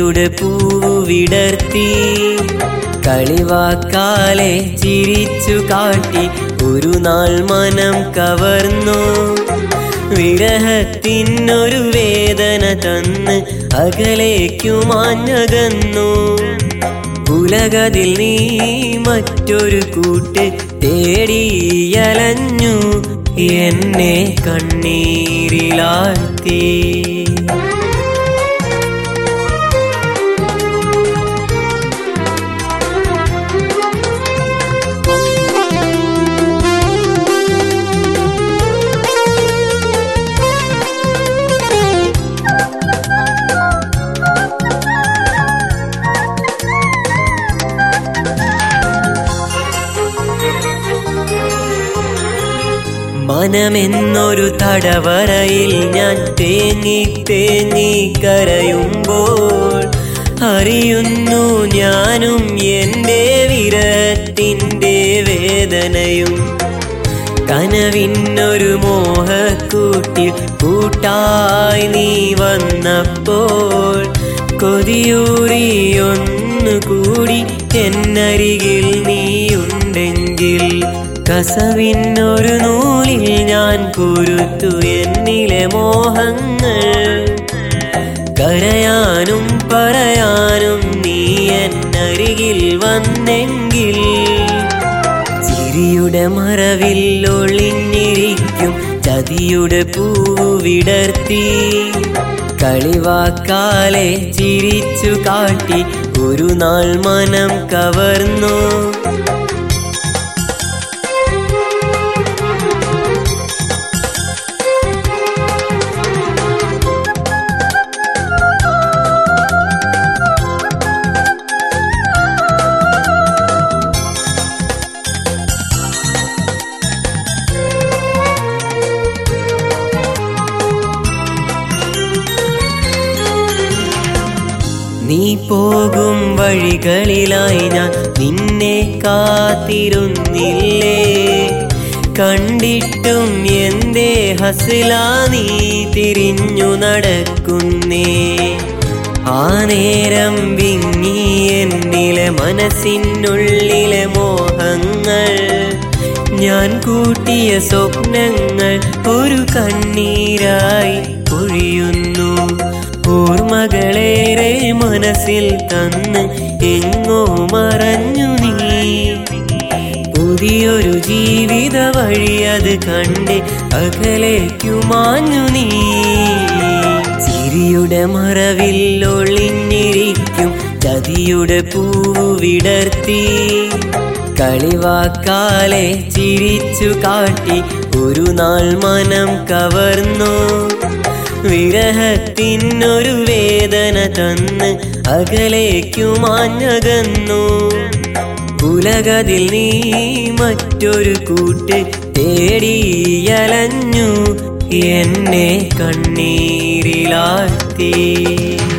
ചതിയുടെ പൂവ് വിടർത്തി കളിവാക്കാലെ ചിരിച്ചു കാട്ടി ഒരു നാൾ മനം കവർന്നു വിരഹത്തിനൊരു വേദന തന്ന് അകലേക്കു മാഞ്ഞകന്നു ഉലകതിൽ നീ മറ്റൊരു കൂട്ട് തേടിയലഞ്ഞു എന്നെ കണ്ണീരിലാഴ്ത്തി മനമെന്നൊരു തടവറയിൽ ഞാൻ തേങ്ങി തേങ്ങി കരയുമ്പോൾ അറിയുന്നു ഞാനും എൻ്റെ വിരത്തിൻ്റെ വേദനയും കനവിന്നൊരു മോഹക്കൂട്ടിൽ കൂട്ടായി നീ വന്നപ്പോൾ കൊതിയൂറിയൊന്നു കൂടി എന്നരികിൽ നീയുണ്ടെങ്കിൽ കസവിനൊരു നൂലിൽ ഞാൻ കുരുത്തു എന്നിലെ മോഹങ്ങൾ കരയാനും പറയാനും നീ എന്നരികിൽ വന്നെങ്കിൽ ചിരിയുടെ മറവിൽ ഒളിഞ്ഞിരിക്കും ചതിയുടെ പൂവ് വിടർത്തി കളിവാക്കാലെ ചിരിച്ചു കാട്ടി ഒരു നാൾ മനം കവർന്നു നീ പോകും വഴികളിലായി ഞാൻ നിന്നെ കാത്തിരുന്നില്ലേ കണ്ടിട്ടും എന്തേ ഹസില നീ തിരിഞ്ഞു നടക്കുന്നേ ആ നേരം വിങ്ങി എന്നിലെ മനസ്സിനുള്ളിലെ മോഹങ്ങൾ ഞാൻ കൂട്ടിയ സ്വപ്നങ്ങൾ ഒരു കണ്ണീരായി പൊഴിയുന്നു ഓർമ്മകളേറെ മനസ്സിൽ തന്ന് എങ്ങോ മറഞ്ഞു നീ പുതിയൊരു ജീവിത വഴി അത് കണ്ട് അകലേക്കു മാഞ്ഞു നീ ചിരിയുടെ മറവിൽ ഒളിഞ്ഞിരിക്കും ചതിയുടെ പൂവ് വിടർത്തി കളിവാക്കാലെ ചിരിച്ചു കാട്ടി ഒരു നാൾ മനം കവർന്നു വിരഹത്തിനൊരു വേദന തന്ന് അകലേക്കു മാഞ്ഞകന്നു ഉലകതിൽ നീ മറ്റൊരു കൂട്ട് തേടിയലഞ്ഞു എന്നെ കണ്ണീരിലാഴ്ത്തി